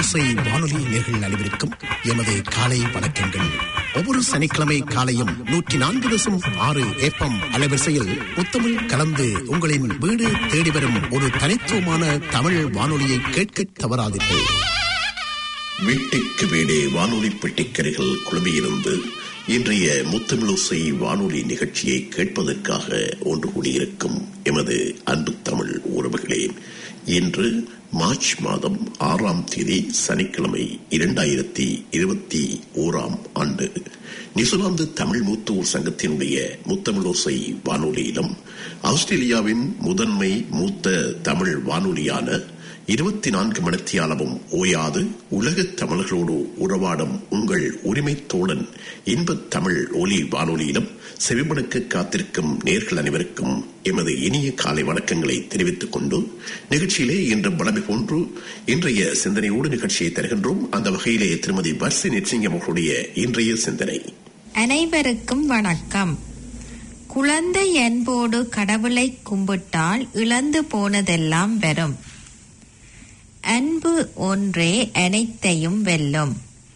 தமிழோசை வானொலி நேர்கள் அனைவருக்கும் எமது காலை வணக்கங்கள் ஒவ்வொரு சனிக்கிழமை காலையும் நூற்றி நான்கு தசம் ஆறு ஏப்பம் அலைவரிசையில் முத்தமிழ் கலந்து உங்களின் வீடு தேடி வரும் ஒரு தனித்துவமான தமிழ் வானொலியை கேட்க தவறாதீர்கள் வீட்டுக்கு வீடே வானொலி பெட்டிக்கரைகள் குழுமியிருந்து இன்றைய முத்தமிழோசை வானொலி நிகழ்ச்சியை கேட்பதற்காக ஒன்று கூடியிருக்கும் எமது அன்பு தமிழ் உறவுகளே இன்று மார்ச் மாதம் ஆறாம் தேதி சனிக்கிழமை இரண்டாயிரத்தி இருபத்தி ஓராம் ஆண்டு நியூசிலாந்து தமிழ் மூத்தோர் சங்கத்தினுடைய முத்தமிழோசை வானொலியிலும் ஆஸ்திரேலியாவின் முதன்மை மூத்த தமிழ் வானொலியான இருபத்தி நான்கு மணித்தியாலமும் ஓயாது உலகத் தமிழர்களோடு உறவாடும் உங்கள் உரிமை தோழன் இன்பத் தமிழ் ஒலி வானொலியிலும் செவிமடுக்க காத்திருக்கும் நேர்கள் அனைவருக்கும் எமது இனிய காலை வணக்கங்களை தெரிவித்துக் கொண்டு நிகழ்ச்சியிலே இன்று வளமை போன்று இன்றைய சிந்தனையோடு நிகழ்ச்சியை தருகின்றோம் அந்த வகையிலே திருமதி வர்சி நிச்சிங்கம் அவர்களுடைய இன்றைய சிந்தனை அனைவருக்கும் வணக்கம் குழந்தை அன்போடு கடவுளை கும்பிட்டால் இழந்து போனதெல்லாம் வரும் அன்பு ஒன்றே அனைத்தையும் வெல்லும்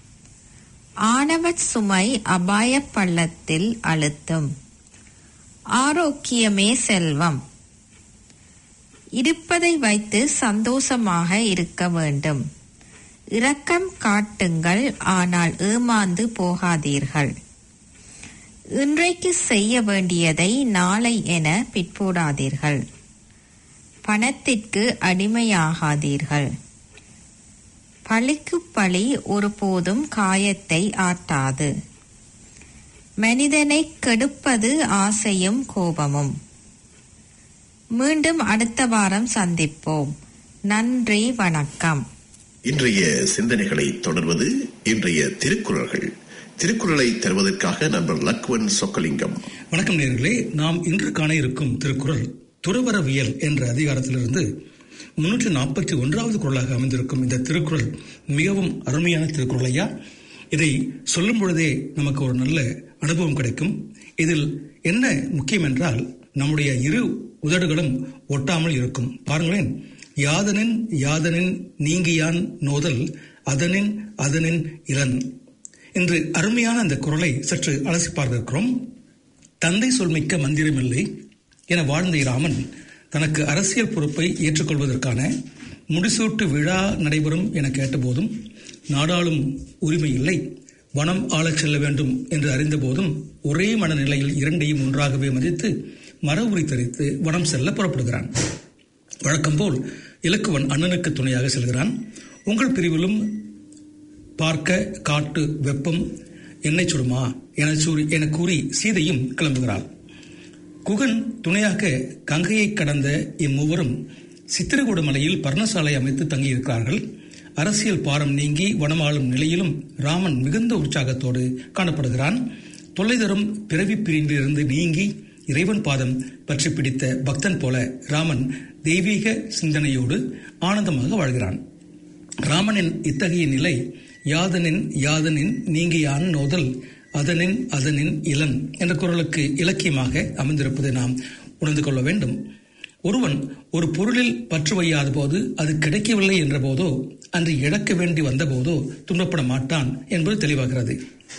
ஆணவச் சுமை அபாய பள்ளத்தில் அழுத்தும் ஆரோக்கியமே செல்வம் இருப்பதை வைத்து சந்தோஷமாக இருக்க வேண்டும் இரக்கம் காட்டுங்கள் ஆனால் ஏமாந்து போகாதீர்கள் இன்றைக்கு செய்ய வேண்டியதை நாளை என பிற்போடாதீர்கள் பணத்திற்கு அடிமையாகாதீர்கள் பழிக்கு பழி ஒருபோதும் காயத்தை ஆட்டாது மனிதனை கெடுப்பது ஆசையும் கோபமும் மீண்டும் அடுத்த வாரம் சந்திப்போம் நன்றி வணக்கம் இன்றைய சிந்தனைகளை தொடர்வது இன்றைய திருக்குறள்கள் திருக்குறளை தருவதற்காக நண்பர் லக்வன் சொக்கலிங்கம் வணக்கம் நேர்களே நாம் இன்று காண இருக்கும் திருக்குறள் துறவரவியல் என்ற அதிகாரத்திலிருந்து முன்னூற்றி நாற்பத்தி ஒன்றாவது குரலாக அமைந்திருக்கும் இந்த திருக்குறள் மிகவும் அருமையான திருக்குறள் ஐயா இதை சொல்லும் பொழுதே நமக்கு ஒரு நல்ல அனுபவம் கிடைக்கும் இதில் என்ன முக்கியம் என்றால் நம்முடைய இரு உதடுகளும் ஒட்டாமல் இருக்கும் பாருங்களேன் யாதனின் யாதனின் நீங்கியான் நோதல் அதனின் அதனின் இளன் இன்று அருமையான அந்த குரலை சற்று அலசி பார்க்கிறோம் தந்தை சொல்மிக்க மந்திரமில்லை என வாழ்ந்த ராமன் தனக்கு அரசியல் பொறுப்பை ஏற்றுக்கொள்வதற்கான முடிசூட்டு விழா நடைபெறும் என கேட்டபோதும் நாடாளும் உரிமை இல்லை வனம் ஆளச் செல்ல வேண்டும் என்று அறிந்தபோதும் ஒரே மனநிலையில் இரண்டையும் ஒன்றாகவே மதித்து மர உரி தரித்து வனம் செல்ல புறப்படுகிறான் வழக்கம்போல் இலக்குவன் அண்ணனுக்கு துணையாக செல்கிறான் உங்கள் பிரிவிலும் பார்க்க காட்டு வெப்பம் எண்ணெய் சுடுமா என சூறி என கூறி சீதையும் கிளம்புகிறாள் குகன் துணையாக கங்கையை கடந்த இம்மூவரும் சித்திரகூட மலையில் பர்ணசாலை அமைத்து தங்கியிருக்கிறார்கள் அரசியல் பாரம் நீங்கி வனமாளும் நிலையிலும் ராமன் மிகுந்த உற்சாகத்தோடு காணப்படுகிறான் தொல்லை தரும் பிறவி பிரிவிலிருந்து நீங்கி இறைவன் பாதம் பற்றி பிடித்த பக்தன் போல ராமன் தெய்வீக சிந்தனையோடு ஆனந்தமாக வாழ்கிறான் ராமனின் இத்தகைய நிலை யாதனின் யாதனின் நீங்கியான் நோதல் அதனின் அதனின் இளன் என்ற குரலுக்கு இலக்கியமாக அமைந்திருப்பதை நாம் உணர்ந்து கொள்ள வேண்டும் ஒருவன் ஒரு பொருளில் பற்று வையாத போது அது கிடைக்கவில்லை என்ற போதோ அன்று இழக்க வேண்டி வந்த போதோ துன்பப்பட மாட்டான் என்பது தெளிவாகிறது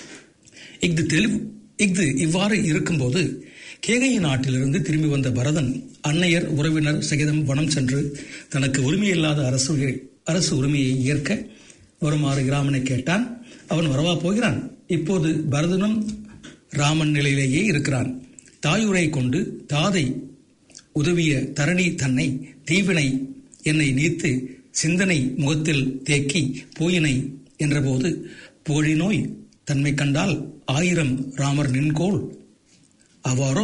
இஃது தெளிவு இஃது இவ்வாறு இருக்கும்போது கேகைய நாட்டிலிருந்து திரும்பி வந்த பரதன் அன்னையர் உறவினர் சகிதம் வனம் சென்று தனக்கு உரிமையில்லாத அரசு அரசு உரிமையை ஏற்க வருமாறு ராமனை கேட்டான் அவன் வரவா போகிறான் இப்போது பரதனும் ராமன் நிலையிலேயே இருக்கிறான் தாயுரை கொண்டு தாதை உதவிய தரணி தன்னை தீவினை என்னை நீத்து சிந்தனை முகத்தில் தேக்கி போயினை என்றபோது போழி நோய் தன்மை கண்டால் ஆயிரம் ராமர் நின்கோள் அவாரோ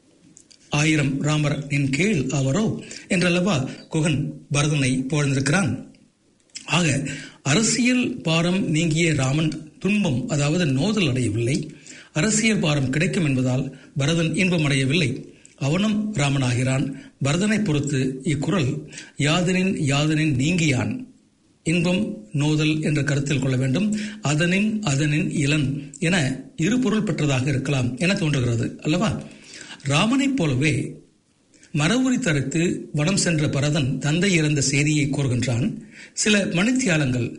ஆயிரம் ராமர் நின் கீழ் அவரோ என்றல்லவா குகன் பரதனை புகழ்ந்திருக்கிறான் ஆக அரசியல் பாரம் நீங்கிய ராமன் துன்பம் அதாவது நோதல் அடையவில்லை அரசியல் பாரம் கிடைக்கும் என்பதால் பரதன் இன்பம் அடையவில்லை அவனும் ராமனாகிறான் பரதனை பொறுத்து இக்குறள் யாதனின் யாதனின் நீங்கியான் இன்பம் நோதல் என்ற கருத்தில் கொள்ள வேண்டும் அதனின் அதனின் இளன் என இரு பொருள் பெற்றதாக இருக்கலாம் என தோன்றுகிறது அல்லவா ராமனைப் போலவே மரவுரி தரித்து வனம் சென்ற பரதன் தந்தை இறந்த செய்தியை கூறுகின்றான் சில மணித்தியாலங்கள்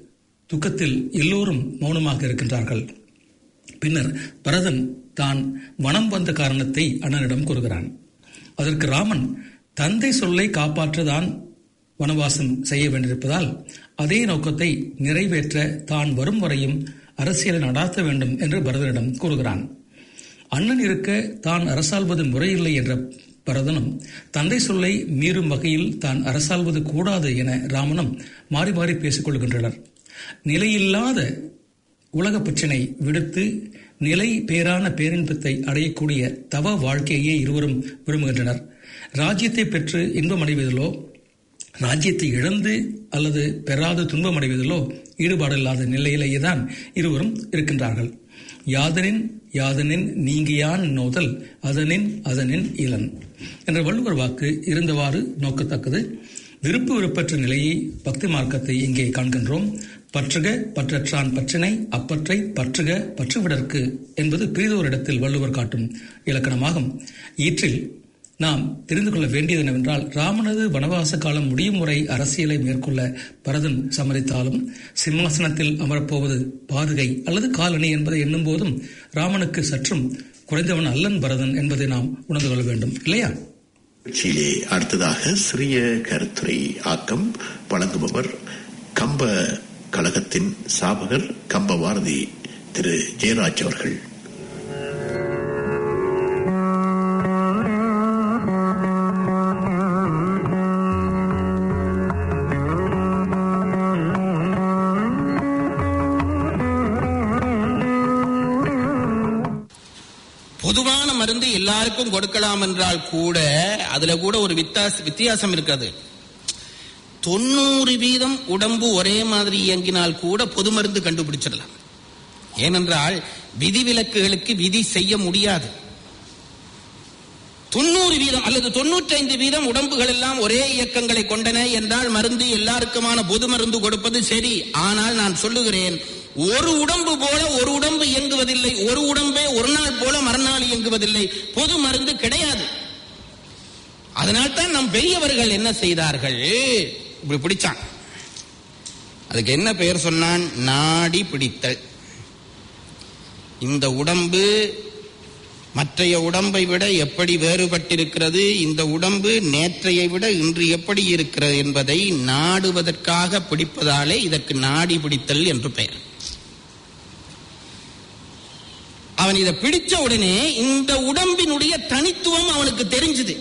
துக்கத்தில் எல்லோரும் மௌனமாக இருக்கின்றார்கள் பின்னர் பரதன் தான் வனம் வந்த காரணத்தை அண்ணனிடம் கூறுகிறான் அதற்கு ராமன் தந்தை சொல்லை காப்பாற்றதான் வனவாசம் செய்ய வேண்டியிருப்பதால் அதே நோக்கத்தை நிறைவேற்ற தான் வரும் வரையும் அரசியலை நடாத்த வேண்டும் என்று பரதனிடம் கூறுகிறான் அண்ணன் இருக்க தான் அரசாள்வது முறையில்லை என்ற பரதனும் தந்தை சொல்லை மீறும் வகையில் தான் அரசாள்வது கூடாது என ராமனும் மாறி மாறி பேசிக் கொள்கின்றனர் நிலையில்லாத உலக பிரச்சினை விடுத்து நிலை பேரான பேரின்பத்தை அடையக்கூடிய தவ வாழ்க்கையே இருவரும் விரும்புகின்றனர் ராஜ்யத்தை பெற்று இன்பம் அடைவதிலோ ராஜ்யத்தை இழந்து அல்லது பெறாது துன்பம் அடைவதிலோ ஈடுபாடில்லாத நிலையிலேயே தான் இருவரும் இருக்கின்றார்கள் யாதனின் யாதனின் நீங்கியான் நோதல் அதனின் அதனின் இளன் என்ற வள்ளுவர் வாக்கு இருந்தவாறு நோக்கத்தக்கது விருப்பு விருப்பற்ற நிலையை பக்தி மார்க்கத்தை இங்கே காண்கின்றோம் பற்றுக பற்றற்றான் பற்றினை அப்பற்றை பற்றுக பற்றுவிடற்கு என்பது பிரிதோரிடத்தில் வள்ளுவர் காட்டும் இலக்கணமாகும் ஈற்றில் நாம் தெரிந்து கொள்ள வேண்டியது என்னவென்றால் ராமனது வனவாச காலம் முடியும் முறை அரசியலை மேற்கொள்ள பரதன் சம்மதித்தாலும் சிம்மாசனத்தில் அமரப்போவது பாதுகை அல்லது காலணி என்பதை எண்ணும் போதும் ராமனுக்கு சற்றும் குறைந்தவன் அல்லன் பரதன் என்பதை நாம் உணர்ந்து கொள்ள வேண்டும் இல்லையா நிகழ்ச்சியிலே அடுத்ததாக சிறிய கருத்துரை ஆக்கம் வழங்குபவர் கம்ப கழகத்தின் சாபகர் கம்ப பாரதி திரு ஜெயராஜ் அவர்கள் பொதுவான மருந்து எல்லாருக்கும் கொடுக்கலாம் என்றால் கூட அதுல கூட ஒரு வித்தாச வித்தியாசம் இருக்கிறது தொண்ணூறு வீதம் உடம்பு ஒரே மாதிரி இயங்கினால் கூட பொது மருந்து கண்டுபிடிச்சிடலாம் ஏனென்றால் விதிவிலக்குகளுக்கு விதி செய்ய முடியாது தொண்ணூறு வீதம் அல்லது தொண்ணூற்றைந்து வீதம் உடம்புகள் எல்லாம் ஒரே இயக்கங்களை கொண்டன என்றால் மருந்து எல்லாருக்குமான பொது மருந்து கொடுப்பது சரி ஆனால் நான் சொல்லுகிறேன் ஒரு உடம்பு போல ஒரு உடம்பு இயங்குவதில்லை ஒரு உடம்பே ஒரு நாள் போல மறுநாள் இயங்குவதில்லை பொது மருந்து கிடையாது அதனால்தான் நம் பெரியவர்கள் என்ன செய்தார்கள் இப்படி பிடிச்சான் அதுக்கு என்ன பெயர் சொன்னான் நாடி பிடித்தல் இந்த உடம்பு மற்றைய உடம்பை விட எப்படி வேறுபட்டிருக்கிறது இந்த உடம்பு நேற்றையை விட இன்று எப்படி இருக்கிறது என்பதை நாடுவதற்காக பிடிப்பதாலே இதற்கு நாடி பிடித்தல் என்று பெயர் அவன் இதை பிடிச்ச உடனே இந்த உடம்பினுடைய தனித்துவம் அவனுக்கு தெரிஞ்சது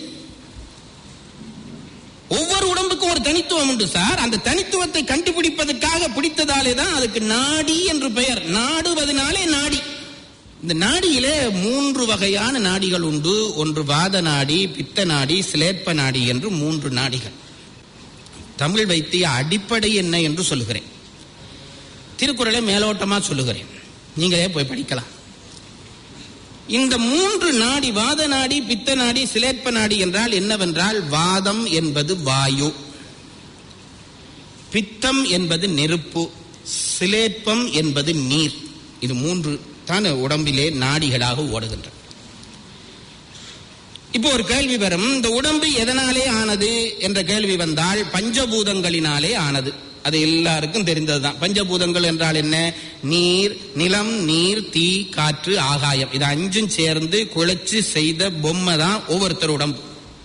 ஒவ்வொரு உடம்புக்கும் ஒரு தனித்துவம் உண்டு சார் அந்த தனித்துவத்தை கண்டுபிடிப்பதற்காக பிடித்ததாலே தான் அதுக்கு நாடி என்று பெயர் நாடுவதனாலே நாடி இந்த நாடியில மூன்று வகையான நாடிகள் உண்டு ஒன்று வாத நாடி பித்த நாடி சிலேற்ப நாடி என்று மூன்று நாடிகள் தமிழ் வைத்திய அடிப்படை என்ன என்று சொல்லுகிறேன் திருக்குறளை மேலோட்டமா சொல்லுகிறேன் நீங்களே போய் படிக்கலாம் இந்த மூன்று நாடி வாத நாடி பித்த நாடி சிலேற்ப நாடி என்றால் என்னவென்றால் வாதம் என்பது வாயு பித்தம் என்பது நெருப்பு சிலேற்பம் என்பது நீர் இது மூன்று தான் உடம்பிலே நாடிகளாக ஓடுகின்றன இப்போ ஒரு கேள்வி வரும் இந்த உடம்பு எதனாலே ஆனது என்ற கேள்வி வந்தால் பஞ்சபூதங்களினாலே ஆனது அது எல்லாருக்கும் தெரிந்ததுதான் பஞ்சபூதங்கள் என்றால் என்ன நீர் நிலம் நீர் தீ காற்று ஆகாயம் இது அஞ்சும் சேர்ந்து குழைச்சு செய்த பொம்மை தான் ஒவ்வொருத்தர் உடம்பு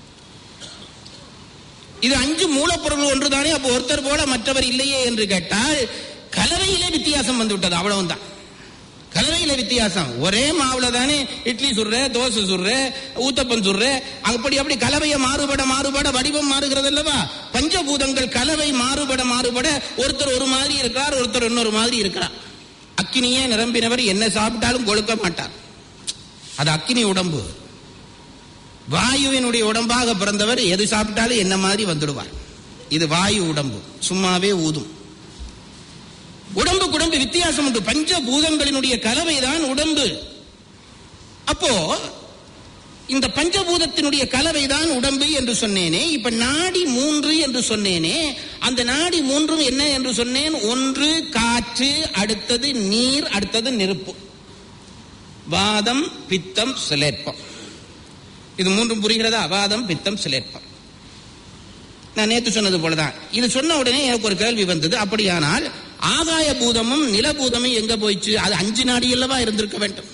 இது அஞ்சு மூலப்பொருள் ஒன்றுதானே அப்போ ஒருத்தர் போல மற்றவர் இல்லையே என்று கேட்டால் கலவையிலே வித்தியாசம் வந்து விட்டது அவ்வளவுதான் கலவையில வித்தியாசம் ஒரே மாவுல தானே இட்லி சுடுற தோசை சுடுற ஊத்தப்பம் சுடுற அப்படி அப்படி கலவைய மாறுபட மாறுபட வடிவம் மாறுகிறது அல்லவா பஞ்சபூதங்கள் கலவை மாறுபட மாறுபட ஒருத்தர் ஒரு மாதிரி இருக்கிறார் ஒருத்தர் இன்னொரு மாதிரி இருக்கிறார் அக்கினியே நிரம்பினவர் என்ன சாப்பிட்டாலும் கொழுக்க மாட்டார் அது அக்கினி உடம்பு வாயுவினுடைய உடம்பாக பிறந்தவர் எது சாப்பிட்டாலும் என்ன மாதிரி வந்துடுவார் இது வாயு உடம்பு சும்மாவே ஊதும் உடம்புக்கு உடம்பு வித்தியாசம் உண்டு பஞ்சபூதங்களினுடைய கலவைதான் உடம்பு அப்போ இந்த பஞ்சபூதத்தினுடைய கலவைதான் உடம்பு என்று சொன்னேனே இப்ப நாடி மூன்று என்று சொன்னேனே அந்த நாடி மூன்றும் என்ன என்று சொன்னேன் ஒன்று காற்று அடுத்தது நீர் அடுத்தது நெருப்பு வாதம் பித்தம் சிலேற்பம் இது மூன்றும் புரிகிறதா வாதம் பித்தம் சிலேற்பம் நான் நேற்று சொன்னது போலதான் இது சொன்ன உடனே எனக்கு ஒரு கேள்வி வந்தது அப்படியானால் ஆகாய பூதமும் நிலபூதமும் எங்க போயிச்சு அது அஞ்சு நாடி அல்லவா இருந்திருக்க வேண்டும்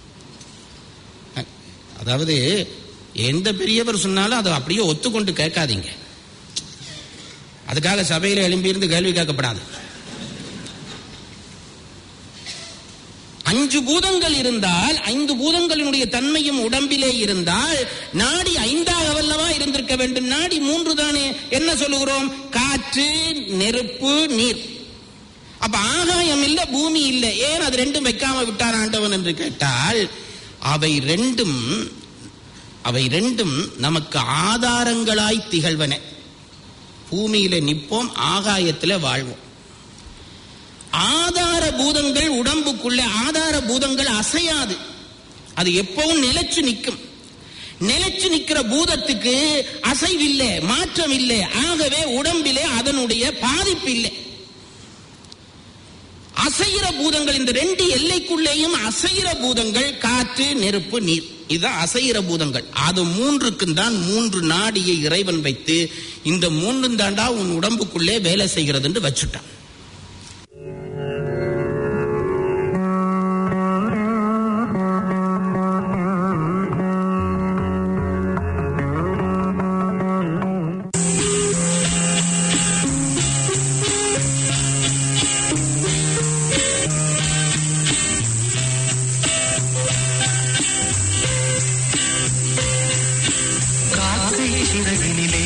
அதாவது எந்த பெரியவர் சொன்னாலும் அதை அப்படியே ஒத்துக்கொண்டு கேட்காதீங்க அதுக்காக சபையில எழும்பியிருந்து கேள்வி கேட்கப்படாது அஞ்சு பூதங்கள் இருந்தால் ஐந்து பூதங்களினுடைய தன்மையும் உடம்பிலே இருந்தால் நாடி ஐந்தாக வல்லவா இருந்திருக்க வேண்டும் நாடி மூன்று தானே என்ன சொல்லுகிறோம் காற்று நெருப்பு நீர் அப்ப ஆகாயம் இல்ல பூமி இல்ல ஏன் அது ரெண்டும் வைக்காம விட்டார் ஆண்டவன் என்று கேட்டால் அவை ரெண்டும் அவை ரெண்டும் நமக்கு ஆதாரங்களாய் திகழ்வன பூமியில நிற்போம் ஆகாயத்துல வாழ்வோம் ஆதார பூதங்கள் உடம்புக்குள்ள ஆதார பூதங்கள் அசையாது அது எப்பவும் நிலைச்சு நிற்கும் நிலைச்சு நிக்கிற பூதத்துக்கு அசைவில்லை மாற்றம் இல்லை ஆகவே உடம்பிலே அதனுடைய பாதிப்பு இல்லை அசைகிற பூதங்கள் இந்த ரெண்டு எல்லைக்குள்ளேயும் அசைகிற பூதங்கள் காற்று நெருப்பு நீர் இதுதான் அசைகிற பூதங்கள் அது மூன்றுக்கும் தான் மூன்று நாடியை இறைவன் வைத்து இந்த மூன்றும் தாண்டா உன் உடம்புக்குள்ளே வேலை செய்கிறது என்று வச்சுட்டான் காக்கை சிறகினிலே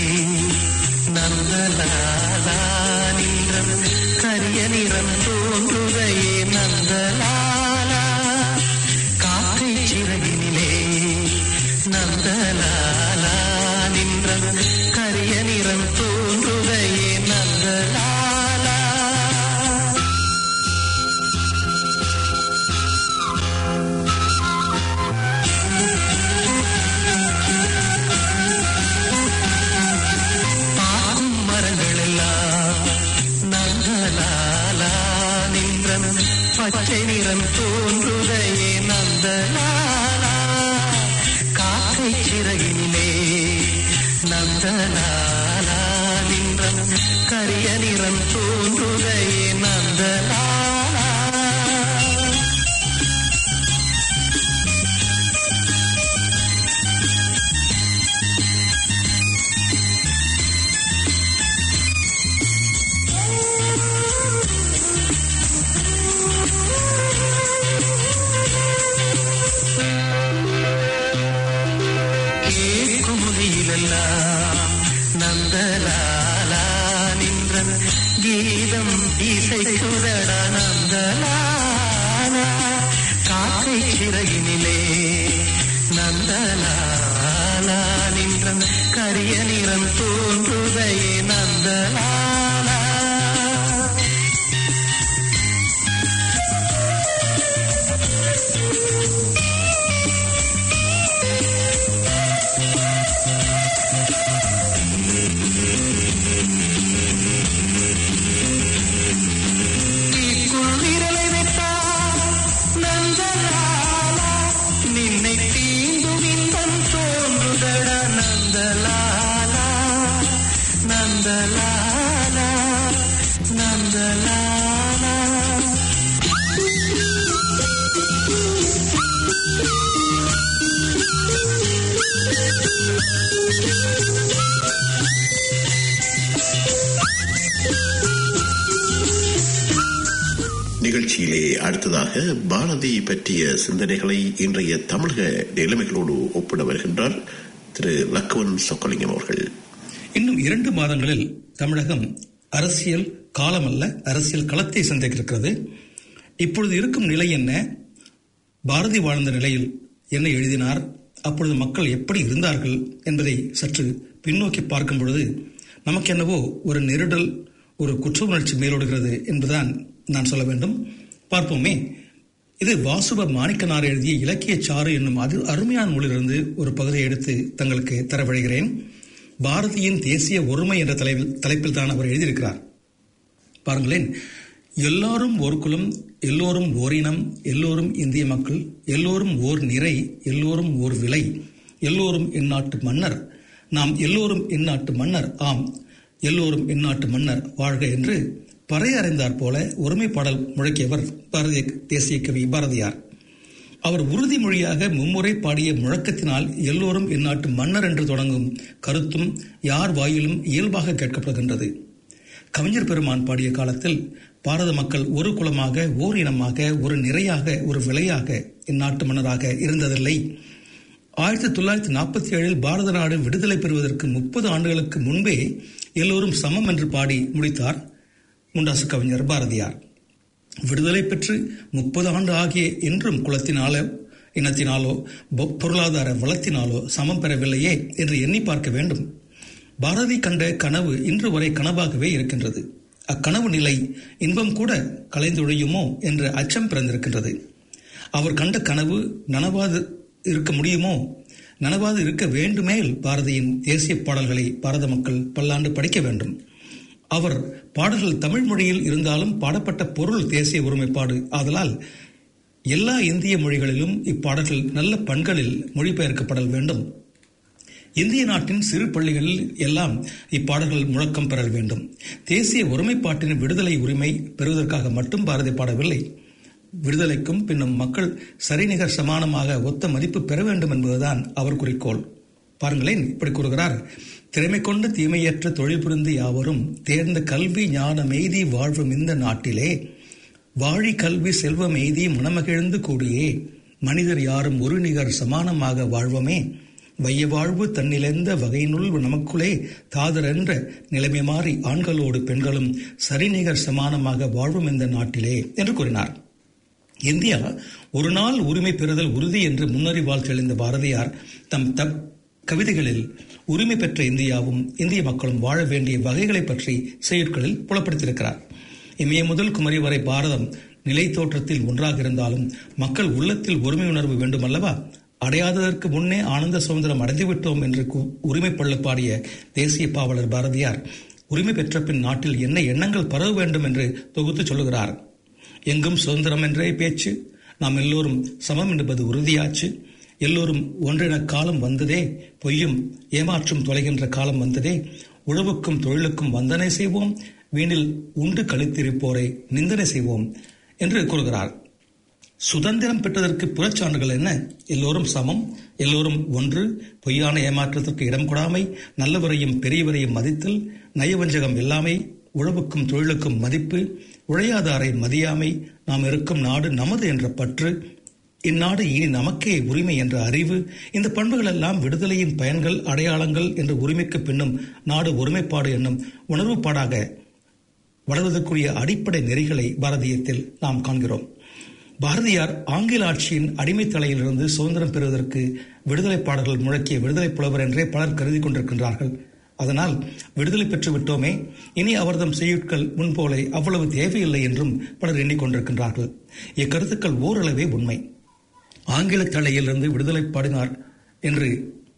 நந்தலாலா நின்றம் கரிய நிறம் தோன்றுதையே நந்தலாலா காக்கை சிறகினிலே நந்தலாலா நின்றம் கரிய நிறம் தோன்றுதையே நந்தலாலா பார்க்கும் மரங்கள் எல்லாம் நந்தலாலா நின்றம் பச்சை நிறம் தோன்றுதையே நந்தலாலா காக்கை சிறகினிலே நந்தலாலா நின்றம் கரிய நிறம் தோன்றுதையே நந்தலாலா கேட்குமுதியிலெல்லாம் நந்தலாலா நின்றன் கீதம் இசைக்குதடா நந்தலாலா காக்கை சிறகினிலே நந்தலாலா நின்றன் கரிய நிறம் தோன்றுதையே நந்தலாலா தீக்குள் விரலை வைத்தால் நந்தலாலா நின்னை தீண்டும் இன்பம் தோன்றுதடா நந்தலாலா நந்தலாலா நந்தலாலா நிகழ்ச்சியிலே அடுத்ததாக பாரதி பற்றிய சிந்தனைகளை இன்றைய தமிழக நிலைமைகளோடு ஒப்பிட வருகின்றார் திரு லக்குவன் சொக்கலிங்கம் அவர்கள் இன்னும் இரண்டு மாதங்களில் தமிழகம் அரசியல் காலமல்ல அரசியல் களத்தை சந்திக்க இருக்கிறது இப்பொழுது இருக்கும் நிலை என்ன பாரதி வாழ்ந்த நிலையில் என்ன எழுதினார் அப்பொழுது மக்கள் எப்படி இருந்தார்கள் என்பதை சற்று பின்னோக்கி பார்க்கும் பொழுது நமக்கு என்னவோ ஒரு நெருடல் ஒரு குற்ற உணர்ச்சி மேலோடுகிறது என்பதுதான் நான் சொல்ல வேண்டும் பார்ப்போமே இது வாசுப மாணிக்கனார் எழுதிய இலக்கிய சாறு என்னும் அது அருமையான நூலிலிருந்து ஒரு பகுதியை எடுத்து தங்களுக்கு தரவழைகிறேன் பாரதியின் தேசிய ஒருமை என்ற தலைப்பில் தலைப்பில் தான் அவர் எழுதியிருக்கிறார் பாருங்களேன் எல்லாரும் ஓர் குலம் எல்லோரும் ஓரினம் எல்லோரும் இந்திய மக்கள் எல்லோரும் ஓர் நிறை எல்லோரும் ஓர் விலை எல்லோரும் இந்நாட்டு மன்னர் நாம் எல்லோரும் இந்நாட்டு மன்னர் ஆம் எல்லோரும் இந்நாட்டு மன்னர் வாழ்க என்று பறை அறிந்தாற் போல ஒருமைப்பாடல் முழக்கியவர் பாரதிய தேசிய கவி பாரதியார் அவர் உறுதிமொழியாக மும்முறை பாடிய முழக்கத்தினால் எல்லோரும் இந்நாட்டு மன்னர் என்று தொடங்கும் கருத்தும் யார் வாயிலும் இயல்பாக கேட்கப்படுகின்றது கவிஞர் பெருமான் பாடிய காலத்தில் பாரத மக்கள் ஒரு குலமாக ஓர் இனமாக ஒரு நிறையாக ஒரு விலையாக இந்நாட்டு மன்னராக இருந்ததில்லை ஆயிரத்தி தொள்ளாயிரத்தி நாற்பத்தி ஏழில் பாரத நாடு விடுதலை பெறுவதற்கு முப்பது ஆண்டுகளுக்கு முன்பே எல்லோரும் சமம் என்று பாடி முடித்தார் முண்டாசு கவிஞர் பாரதியார் விடுதலை பெற்று முப்பது ஆண்டு ஆகிய இன்றும் குலத்தினாலோ இனத்தினாலோ பொ- பொருளாதார வளத்தினாலோ சமம் பெறவில்லையே என்று எண்ணி பார்க்க வேண்டும் பாரதி கண்ட கனவு இன்று வரை கனவாகவே இருக்கின்றது அக்கனவு நிலை இன்பம் கூட கலைந்தொழியுமோ என்ற அச்சம் பிறந்திருக்கின்றது அவர் கண்ட கனவு நனவாது இருக்க முடியுமோ நனவாது இருக்க வேண்டுமேல் பாரதியின் தேசிய பாடல்களை பாரத மக்கள் பல்லாண்டு படிக்க வேண்டும் அவர் பாடல்கள் தமிழ் மொழியில் இருந்தாலும் பாடப்பட்ட பொருள் தேசிய ஒருமைப்பாடு ஆதலால் எல்லா இந்திய மொழிகளிலும் இப்பாடல்கள் நல்ல பண்களில் மொழிபெயர்க்கப்படல் வேண்டும் இந்திய நாட்டின் சிறு பள்ளிகளில் எல்லாம் இப்பாடல்கள் முழக்கம் பெறல் வேண்டும் தேசிய ஒருமைப்பாட்டின் விடுதலை உரிமை பெறுவதற்காக மட்டும் பாரதி பாடவில்லை விடுதலைக்கும் பின்னும் மக்கள் சரிநிகர் சமானமாக ஒத்த மதிப்பு பெற வேண்டும் என்பதுதான் அவர் குறிக்கோள் பாருங்களேன் இப்படி கூறுகிறார் திறமை கொண்டு தீமையற்ற தொழில் புரிந்து யாவரும் தேர்ந்த கல்வி ஞான மெய்தி வாழ்வும் இந்த நாட்டிலே வாழி கல்வி செல்வம் எய்தி மனமகிழ்ந்து கூடியே மனிதர் யாரும் ஒரு நிகர் சமானமாக வாழ்வமே வைய வாழ்வு தன்னிழந்த வகையினுள் நமக்குள்ளே தாதரென்ற நிலைமை மாறி ஆண்களோடு பெண்களும் சரிநிகர் சமானமாக வாழ்வும் இந்த நாட்டிலே என்று கூறினார் இந்தியா ஒரு நாள் உரிமை பெறுதல் உறுதி என்று முன்னறிவால் தெளிந்த பாரதியார் தம் தப் கவிதைகளில் உரிமை பெற்ற இந்தியாவும் இந்திய மக்களும் வாழ வேண்டிய வகைகளை பற்றி செயற்களில் புலப்படுத்தியிருக்கிறார் இமய முதல் குமரி வரை பாரதம் நிலை தோற்றத்தில் ஒன்றாக இருந்தாலும் மக்கள் உள்ளத்தில் ஒருமை உணர்வு வேண்டுமல்லவா அடையாததற்கு முன்னே ஆனந்த சுதந்திரம் அடைந்துவிட்டோம் என்று கு- உரிமை பள்ளு பாடிய தேசிய பாவலர் பாரதியார் உரிமை பெற்ற பின் நாட்டில் என்ன எண்ணங்கள் பரவ வேண்டும் என்று தொகுத்து சொல்லுகிறார் எங்கும் சுதந்திரம் என்றே பேச்சு நாம் எல்லோரும் சமம் என்பது உறுதியாச்சு எல்லோரும் ஒன்றென காலம் வந்ததே பொய்யும் ஏமாற்றும் தொலைகின்ற காலம் வந்ததே உழவுக்கும் தொழிலுக்கும் வந்தனை செய்வோம் வீணில் உண்டு கழித்திருப்போரை நிந்தனை செய்வோம் என்று கூறுகிறார் சுதந்திரம் பெற்றதற்கு புறச்சான்றுகள் என்ன எல்லோரும் சமம் எல்லோரும் ஒன்று பொய்யான ஏமாற்றத்திற்கு இடம் கொடாமை நல்லவரையும் பெரியவரையும் மதித்தல் நயவஞ்சகம் இல்லாமை உழவுக்கும் தொழிலுக்கும் மதிப்பு உழையாதாரை மதியாமை நாம் இருக்கும் நாடு நமது என்ற பற்று இந்நாடு இனி நமக்கே உரிமை என்ற அறிவு இந்த பண்புகள் எல்லாம் விடுதலையின் பயன்கள் அடையாளங்கள் என்ற உரிமைக்கு பின்னும் நாடு ஒருமைப்பாடு என்னும் உணர்வுப்பாடாக வளர்வதற்குரிய அடிப்படை நெறிகளை பாரதியத்தில் நாம் காண்கிறோம் பாரதியார் ஆங்கில ஆட்சியின் அடிமைத் தலையிலிருந்து சுதந்திரம் பெறுவதற்கு விடுதலை பாடல்கள் முழக்கிய விடுதலை புலவர் என்றே பலர் கருதி கொண்டிருக்கின்றார்கள் அதனால் விடுதலை பெற்று விட்டோமே இனி அவர்தம் செய்யுட்கள் முன்போலை அவ்வளவு தேவையில்லை என்றும் பலர் எண்ணிக்கொண்டிருக்கின்றார்கள் இக்கருத்துக்கள் ஓரளவே உண்மை ஆங்கில தலையிலிருந்து விடுதலை பாடினார் என்று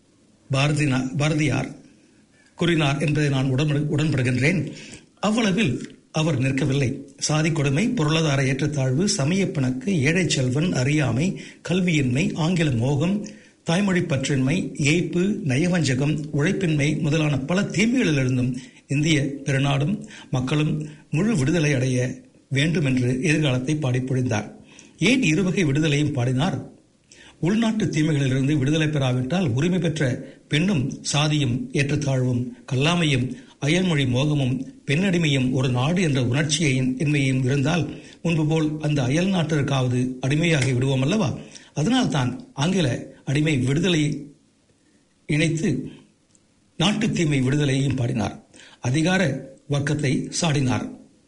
பாரதினா பாரதியார் கூறினார் என்பதை நான் உடன் உடன்படுகின்றேன் அவ்வளவில் அவர் நிற்கவில்லை சாதி கொடுமை பொருளாதார ஏற்றத்தாழ்வு சமய பிணக்கு ஏழை செல்வன் அறியாமை கல்வியின்மை ஆங்கில மோகம் தாய்மொழி பற்றின்மை ஏய்ப்பு நயவஞ்சகம் உழைப்பின்மை முதலான பல தீமைகளிலிருந்தும் இந்திய பெருநாடும் மக்களும் முழு விடுதலை அடைய வேண்டும் என்று எதிர்காலத்தை பாடி பொழிந்தார் ஏன் இருவகை விடுதலையும் பாடினார் உள்நாட்டு தீமைகளிலிருந்து விடுதலை பெறாவிட்டால் உரிமை பெற்ற பெண்ணும் சாதியும் ஏற்றத்தாழ்வும் கல்லாமையும் அயல்மொழி மோகமும் பெண்ணடிமையும் ஒரு நாடு என்ற உணர்ச்சியையும் இன்மையும் இருந்தால் முன்பு போல் அந்த அயல் நாட்டிற்காவது அடிமையாகி விடுவோம் அல்லவா அதனால்தான் ஆங்கில அடிமை விடுதலை இணைத்து நாட்டு தீமை விடுதலையையும் பாடினார் அதிகார வர்க்கத்தை சாடினார்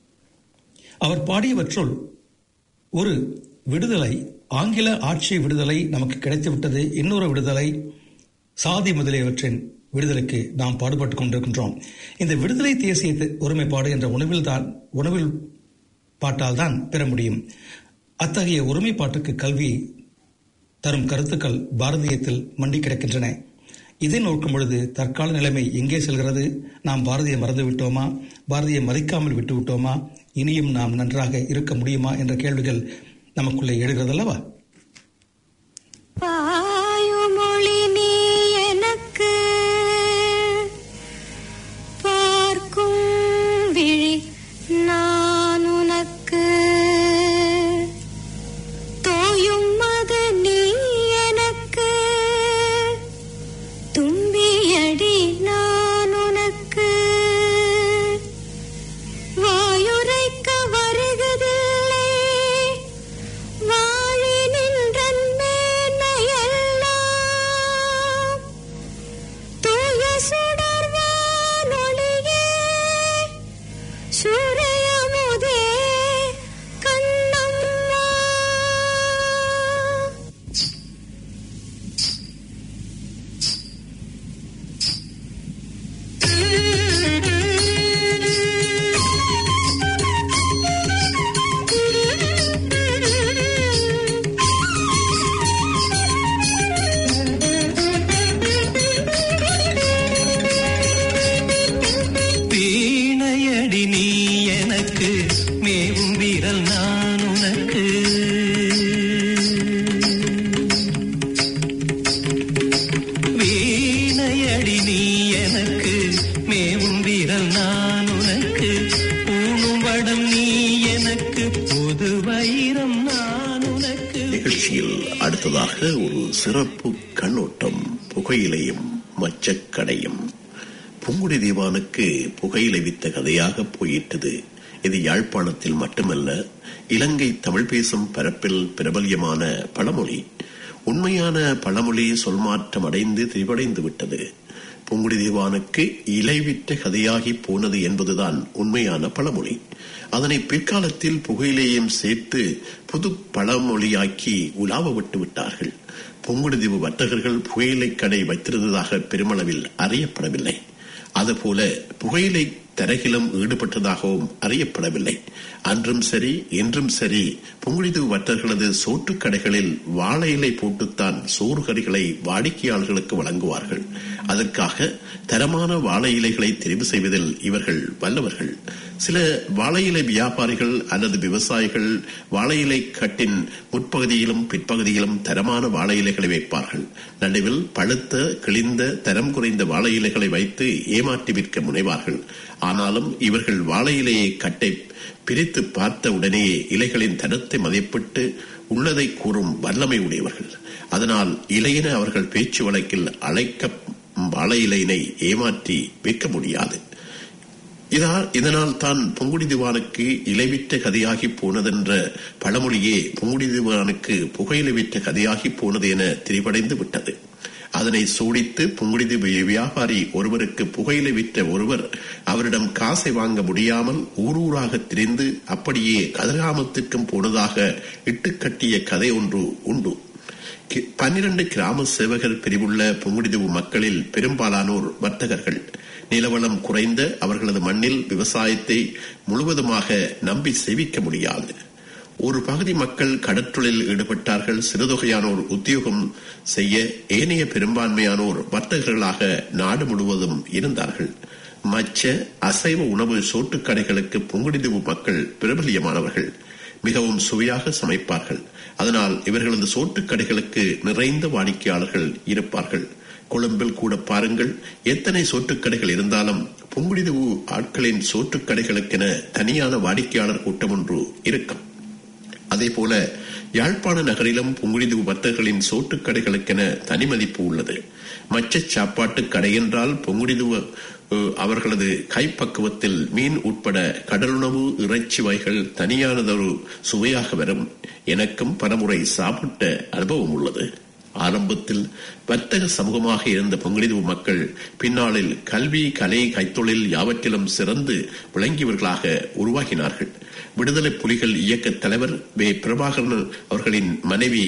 அவர் பாடியவற்றுள் ஒரு விடுதலை ஆங்கில ஆட்சி விடுதலை நமக்கு கிடைத்துவிட்டது இன்னொரு விடுதலை சாதி முதலியவற்றின் விடுதலைக்கு நாம் பாடுபட்டுக் கொண்டிருக்கின்றோம் இந்த விடுதலை தேசிய தி- ஒருமைப்பாடு என்ற உணவில் தான் உணவில் பாட்டால் தான் பெற முடியும் அத்தகைய ஒருமைப்பாட்டுக்கு கல்வி தரும் கருத்துக்கள் பாரதியத்தில் மண்டி கிடக்கின்றன இதை நோக்கும் பொழுது தற்கால நிலைமை எங்கே செல்கிறது நாம் பாரதியை மறந்து விட்டோமா பாரதியை மதிக்காமல் விட்டு விட்டோமா இனியும் நாம் நன்றாக இருக்க முடியுமா என்ற கேள்விகள் நமக்குள்ளே எழுகிறதல்லவா பாயுமொழி நீ எனக்கு பார்க்கும் விழி நான் சுடர்வானொளியே சூரியமுதே கண்ணம்மா வீணையடி நீ எனக்கு மேவும் வீரல் நான் உனக்கு வீணையடி நீ எனக்கு மேவும் வீரல் நான் உனக்கு பூணும் வடம் நீ எனக்கு புது வைரம் நான் உனக்கு நிகழ்ச்சியில் அடுத்ததாக ஒரு சிறப்பு கண்ணோட்டம் புகையிலையும் மச்சக்கடையும் புங்குடி தீவானுக்கு புகையிலை வித்த கதையாக போயிட்டது இது யாழ்ப்பாணத்தில் மட்டுமல்ல இலங்கை தமிழ் பேசும் பரப்பில் பிரபல்யமான பழமொழி உண்மையான பழமொழி சொல்மாற்றம் அடைந்து திரிவடைந்து விட்டது புங்குடி தீவானுக்கு இலைவிட்ட கதையாகி போனது என்பதுதான் உண்மையான பழமொழி அதனை பிற்காலத்தில் புகையிலையும் சேர்த்து புது பழமொழியாக்கி உலாவ விட்டு விட்டார்கள் புங்குடுதீவு வர்த்தகர்கள் புகையிலை கடை வைத்திருந்ததாக பெருமளவில் அறியப்படவில்லை அதுபோல புகையிலை தரகிலும் ஈடுபட்டதாகவும் அறியப்படவில்லை அன்றும் சரி இன்றும் சரி புங்குடிதீவு வர்த்தகர்களது சோற்றுக் கடைகளில் வாழை இலை போட்டுத்தான் சோறு கறிகளை வாடிக்கையாளர்களுக்கு வழங்குவார்கள் அதற்காக தரமான வாழை இலைகளை தெரிவு செய்வதில் இவர்கள் வல்லவர்கள் சில வாழை இலை வியாபாரிகள் அல்லது விவசாயிகள் வாழை இலை கட்டின் முற்பகுதியிலும் பிற்பகுதியிலும் தரமான வாழை இலைகளை வைப்பார்கள் நடுவில் பழுத்த கிழிந்த தரம் குறைந்த வாழை இலைகளை வைத்து ஏமாற்றி விற்க முனைவார்கள் ஆனாலும் இவர்கள் வாழை இலையை கட்டை பிரித்து பார்த்த உடனேயே இலைகளின் தரத்தை மதிப்பிட்டு உள்ளதை கூறும் வல்லமை உடையவர்கள் அதனால் இலையின அவர்கள் பேச்சு வழக்கில் அழைக்க வாழை இலையினை ஏமாற்றி விற்க முடியாது இதனால் இதனால் தான் பொங்குடி திவானுக்கு இலைவிட்ட கதையாகி போனதென்ற பழமொழியே பொங்குடி திவானுக்கு புகையிலை விட்ட கதையாகி போனது என திரிவடைந்து விட்டது அதனை சூடித்து புங்குடிதி வியாபாரி ஒருவருக்கு புகையிலை விற்ற ஒருவர் அவரிடம் காசை வாங்க முடியாமல் ஊரூராக திரிந்து அப்படியே கதிர்காமத்திற்கும் போனதாக இட்டுக்கட்டிய கதை ஒன்று உண்டு கி- பன்னிரண்டு கிராம சேவகர் பிரிவுள்ள புங்குடிதீவு மக்களில் பெரும்பாலானோர் வர்த்தகர்கள் நிலவளம் குறைந்த அவர்களது மண்ணில் விவசாயத்தை முழுவதுமாக நம்பி சேவிக்க முடியாது ஒரு பகுதி மக்கள் கடற்றொழில் ஈடுபட்டார்கள் சிறுதொகையானோர் உத்தியோகம் செய்ய ஏனைய பெரும்பான்மையானோர் வர்த்தகர்களாக நாடு முழுவதும் இருந்தார்கள் மச்ச அசைவ உணவு சோட்டுக் கடைகளுக்கு புங்குடிதீவு மக்கள் பிரபலியமானவர்கள் மிகவும் சுவையாக சமைப்பார்கள் அதனால் இவர்களது சோட்டுக் கடைகளுக்கு நிறைந்த வாடிக்கையாளர்கள் இருப்பார்கள் கொழும்பில் கூட பாருங்கள் எத்தனை சோட்டுக் கடைகள் இருந்தாலும் புங்குடிதீவு ஆட்களின் சோட்டுக் கடைகளுக்கென தனியான வாடிக்கையாளர் கூட்டம் ஒன்று இருக்கும் அதே போல யாழ்ப்பாண நகரிலும் புங்குடிதீவு வர்த்தகர்களின் சோட்டுக் கடைகளுக்கென தனி மதிப்பு உள்ளது மச்சச் சாப்பாட்டு கடை என்றால் புங்குடிதீவு அஹ், அவர்களது கைப்பக்குவத்தில் மீன் உட்பட கடலுணவு இறைச்சி வகைகள் தனியானதொரு சுவையாக வரும் எனக்கும் பலமுறை சாப்பிட்ட அனுபவம் உள்ளது ஆரம்பத்தில் வர்த்தக சமூகமாக இருந்த பொங்குடிதீவு மக்கள் பின்னாளில் கல்வி கலை கைத்தொழில் யாவற்றிலும் சிறந்து விளங்கியவர்களாக உருவாகினார்கள் விடுதலை புலிகள் இயக்க தலைவர் வே பிரபாகரன் அவர்களின் மனைவி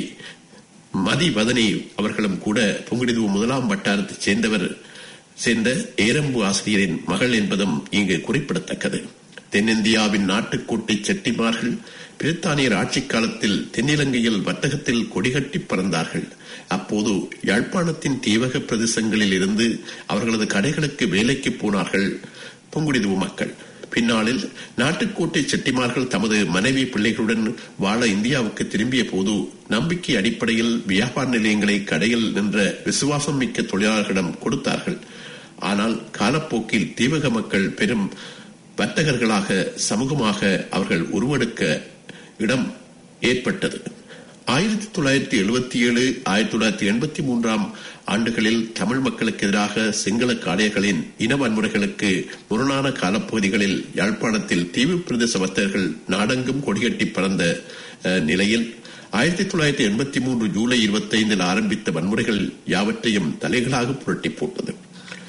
மதிவதனி அவர்களும் கூட பொங்குடிதீவு முதலாம் வட்டாரத்தைச் சேர்ந்தவர் சேர்ந்த ஏரம்பு ஆசிரியரின் மகள் என்பதும் இங்கு குறிப்பிடத்தக்கது தென்னிந்தியாவின் நாட்டுக்கோட்டை செட்டிமார்கள் பிரித்தானியர் ஆட்சிக் காலத்தில் தென்னிலங்கையில் வர்த்தகத்தில் கொடிகட்டி பறந்தார்கள் அப்போது யாழ்ப்பாணத்தின் தீவக பிரதேசங்களில் இருந்து அவர்களது கடைகளுக்கு வேலைக்கு போனார்கள் பொங்குடிதுவு மக்கள் பின்னாளில் நாட்டுக்கோட்டை செட்டிமார்கள் தமது மனைவி பிள்ளைகளுடன் வாழ இந்தியாவுக்கு திரும்பிய போது நம்பிக்கை அடிப்படையில் வியாபார நிலையங்களை கடையில் நின்ற விசுவாசம் மிக்க தொழிலாளர்களிடம் கொடுத்தார்கள் ஆனால் காலப்போக்கில் தீவக மக்கள் பெரும் வர்த்தகர்களாக சமூகமாக அவர்கள் உருவெடுக்க இடம் ஏற்பட்டது ஆயிரத்தி தொள்ளாயிரத்தி எழுபத்தி ஏழு ஆயிரத்தி தொள்ளாயிரத்தி எண்பத்தி மூன்றாம் ஆண்டுகளில் தமிழ் மக்களுக்கு எதிராக சிங்கள காடையர்களின் இன வன்முறைகளுக்கு முரணான காலப்பகுதிகளில் யாழ்ப்பாணத்தில் தீவு பிரதேச வர்த்தகர்கள் நாடெங்கும் கொடிகட்டி பறந்த அஹ், நிலையில் ஆயிரத்தி தொள்ளாயிரத்தி எண்பத்தி மூன்று ஜூலை இருபத்தைந்தில் ஆரம்பித்த வன்முறைகள் யாவற்றையும் தலைகளாக புரட்டி போட்டது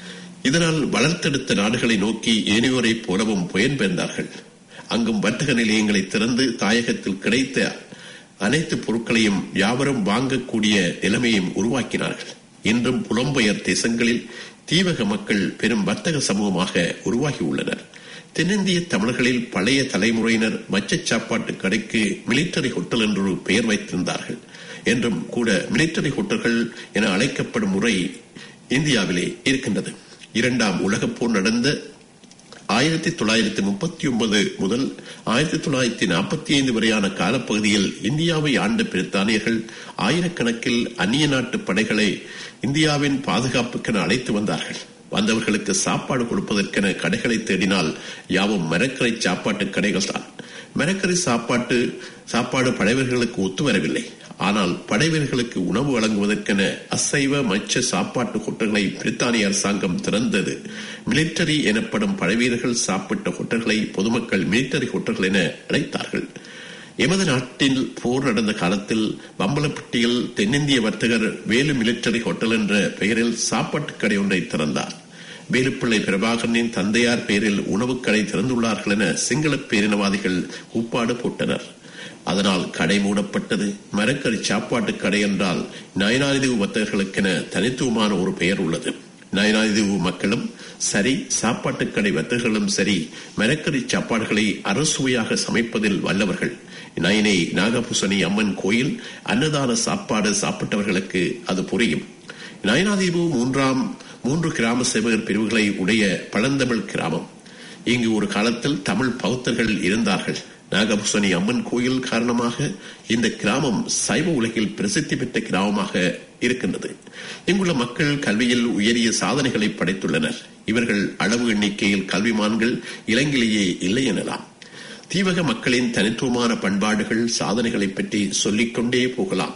இதனால் வளர்த்தெடுத்த நாடுகளை நோக்கி ஏனையோரைப் போலவும் புயன்பெயர்ந்தார்கள் அங்கும் வர்த்தக நிலையங்களை திறந்து தாயகத்தில் கிடைத்த அனைத்து பொருட்களையும் யாவரும் வாங்கக்கூடிய நிலைமையும் உருவாக்கினார்கள் இன்றும் புலம்பெயர் தேசங்களில் தீவக மக்கள் பெரும் வர்த்தக சமூகமாக உருவாகியுள்ளனர் தென்னிந்திய தமிழர்களில் பழைய தலைமுறையினர் மச்சச் சாப்பாட்டு கடைக்கு மிலிட்டரி ஹோட்டல் என்று ஒரு பெயர் வைத்திருந்தார்கள் என்றும் கூட மிலிட்டரி ஹோட்டல்கள் என அழைக்கப்படும் முறை இந்தியாவிலே இருக்கின்றது இரண்டாம் உலகப் போர் நடந்த ஆயிரத்தி தொள்ளாயிரத்தி முப்பத்தி ஒன்பது முதல் ஆயிரத்தி தொள்ளாயிரத்தி நாற்பத்தி ஐந்து வரையான காலப்பகுதியில் இந்தியாவை ஆண்ட பிரித்தானியர்கள் ஆயிரக்கணக்கில் அந்நிய நாட்டு படைகளை இந்தியாவின் பாதுகாப்புக்கென அழைத்து வந்தார்கள் வந்தவர்களுக்கு சாப்பாடு கொடுப்பதற்கென கடைகளை தேடினால் யாவும் மரக்கரை சாப்பாட்டு கடைகள் தான் மரக்கரை சாப்பாட்டு சாப்பாடு படைவர்களுக்கு ஒத்து வரவில்லை ஆனால் படைவீரர்களுக்கு உணவு வழங்குவதற்கென அசைவ மச்ச சாப்பாட்டு ஹோட்டல்களை பிரித்தானிய அரசாங்கம் திறந்தது மிலிட்டரி எனப்படும் படைவீரர்கள் சாப்பிட்ட ஹோட்டல்களை பொதுமக்கள் மிலிட்டரி ஹோட்டல்கள் என அழைத்தார்கள் எமது நாட்டில் போர் நடந்த காலத்தில் பம்பலப்பட்டியில் தென்னிந்திய வர்த்தகர் வேலு மிலிட்டரி ஹோட்டல் என்ற பெயரில் சாப்பாட்டு கடை ஒன்றை திறந்தார் வேலுப்பிள்ளை பிரபாகரனின் தந்தையார் பெயரில் உணவுக் கடை திறந்துள்ளார்கள் என சிங்கள பேரினவாதிகள் கூப்பாடு போட்டனர் அதனால் கடை மூடப்பட்டது மரக்கறி சாப்பாட்டு கடை என்றால் நயனாதிவு வர்த்தகர்களுக்கென தனித்துவமான ஒரு பெயர் உள்ளது நயனாதிவு மக்களும் சரி சாப்பாட்டு கடை வர்த்தகர்களும் சரி மரக்கறி சாப்பாடுகளை அரசுவையாக சமைப்பதில் வல்லவர்கள் நயனை நாகபூசணி அம்மன் கோயில் அன்னதான சாப்பாடு சாப்பிட்டவர்களுக்கு அது புரியும் நயனாதீவு மூன்றாம் மூன்று கிராம சேவகர் பிரிவுகளை உடைய பழந்தமிழ் கிராமம் இங்கு ஒரு காலத்தில் தமிழ் பௌத்தர்கள் இருந்தார்கள் நாகபூசணி அம்மன் கோயில் காரணமாக இந்த கிராமம் சைவ உலகில் பிரசித்தி பெற்ற கிராமமாக இருக்கின்றது இங்குள்ள மக்கள் கல்வியில் உயரிய சாதனைகளை படைத்துள்ளனர் இவர்கள் அளவு எண்ணிக்கையில் கல்விமான்கள் இலங்கையிலேயே இல்லை எனலாம் தீவக மக்களின் தனித்துவமான பண்பாடுகள் சாதனைகளை பற்றி சொல்லிக்கொண்டே போகலாம்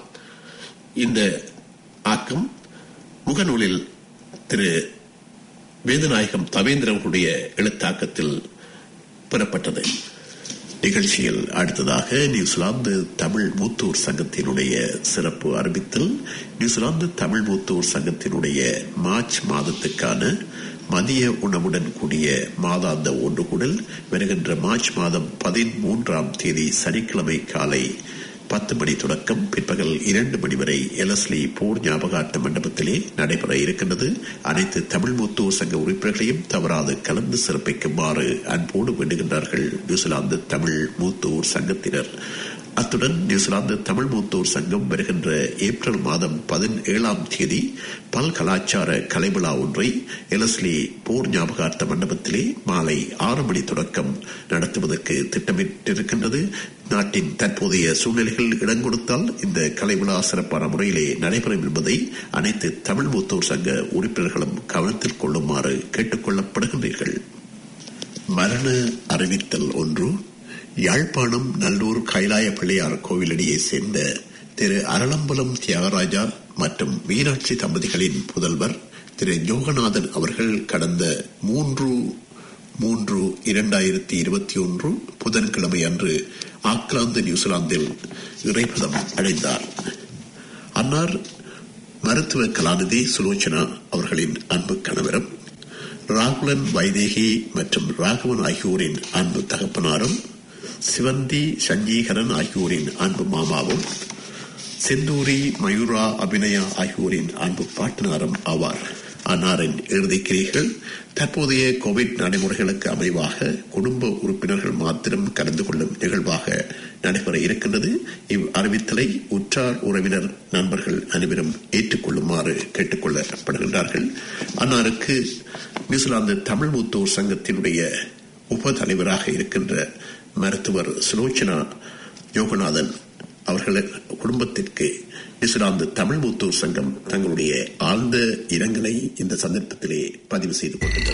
இந்த ஆக்கம் முகநூலில் திரு வேதநாயகம் தவேந்திரனுடைய எழுத்தாக்கத்தில் பெறப்பட்டது நிகழ்ச்சியில் அடுத்ததாக நியூசிலாந்து தமிழ் மூத்தூர் சங்கத்தினுடைய சிறப்பு அறிவித்தல் நியூசிலாந்து தமிழ் மூத்தூர் சங்கத்தினுடைய மார்ச் மாதத்துக்கான மதிய உணவுடன் கூடிய மாதாந்த ஒன்றுகூடல் வருகின்ற மார்ச் மாதம் பதிமூன்றாம் தேதி சனிக்கிழமை காலை பத்து மணி தொடக்கம் பிற்பகல் இரண்டு மணி வரை எலஸ்லி போர் ஞாபகார்த்த மண்டபத்திலே நடைபெற இருக்கின்றது அனைத்து தமிழ் முத்தூர் சங்க உறுப்பினர்களையும் தவறாது கலந்து சிறப்பிக்குமாறு அன்போடு வேண்டுகின்றார்கள் நியூசிலாந்து தமிழ் மூத்தூர் சங்கத்தினர் அத்துடன் நியூசிலாந்து தமிழ் மூத்தோர் சங்கம் வருகின்ற ஏப்ரல் மாதம் பதினேழாம் தேதி பல் கலாச்சார கலைவிழா ஒன்றை எலஸ்லி போர் ஞாபகார்த்த மண்டபத்திலே மாலை ஆறு மணி தொடக்கம் நடத்துவதற்கு திட்டமிட்டிருக்கின்றது நாட்டின் தற்போதைய சூழ்நிலைகள் இடம் கொடுத்தால் இந்த கலைவிழா சிறப்பான முறையிலே நடைபெறும் என்பதை அனைத்து தமிழ் மூத்தோர் சங்க உறுப்பினர்களும் கவனத்தில் கொள்ளுமாறு கேட்டுக் கொள்ளப்படுகின்றீர்கள் மரண அறிவித்தல் ஒன்று யாழ்ப்பாணம் நல்லூர் கைலாய பிள்ளையார் கோவிலடியை சேர்ந்த திரு அரளம்பலம் தியாகராஜா மற்றும் மீனாட்சி தம்பதிகளின் புதல்வர் திரு யோகநாதன் அவர்கள் கடந்த மூன்று மூன்று இரண்டாயிரத்தி இருபத்தி ஒன்று புதன்கிழமை அன்று ஆக்லாந்து நியூசிலாந்தில் இறைப்பதம் அடைந்தார் அன்னார் மருத்துவ கலாநிதி சுலோச்சனா அவர்களின் அன்பு கணவரும் ராகுலன் வைதேகி மற்றும் ராகவன் ஆகியோரின் அன்பு தகப்பனாரும் சிவந்தி சஞ்சீகரன் ஆகியோரின் அன்பு மாமாவும் செந்தூரி மயூரா அபிநயா ஆகியோரின் அன்பு பாட்டனாரும் ஆவார் அன்னாரின் இறுதிக்கிரிகள் தற்போதைய கோவிட் நடைமுறைகளுக்கு அமைவாக குடும்ப உறுப்பினர்கள் மாத்திரம் கலந்து கொள்ளும் நிகழ்வாக நடைபெற இருக்கின்றது இவ் அறிவித்தலை உற்றார் உறவினர் நண்பர்கள் அனைவரும் ஏற்றுக்கொள்ளுமாறு கேட்டுக்கொள்ளப்படுகின்றார்கள் அன்னாருக்கு நியூசிலாந்து தமிழ் மூத்தோர் சங்கத்தினுடைய உப தலைவராக இருக்கின்ற மருத்துவர் சுலோச்சனா யோகநாதன் அவர்கள் குடும்பத்திற்கு நியூசிலாந்து தமிழ் மூத்தூர் சங்கம் தங்களுடைய ஆழ்ந்த இரங்கலை இந்த சந்தர்ப்பத்திலே பதிவு செய்து கொண்டது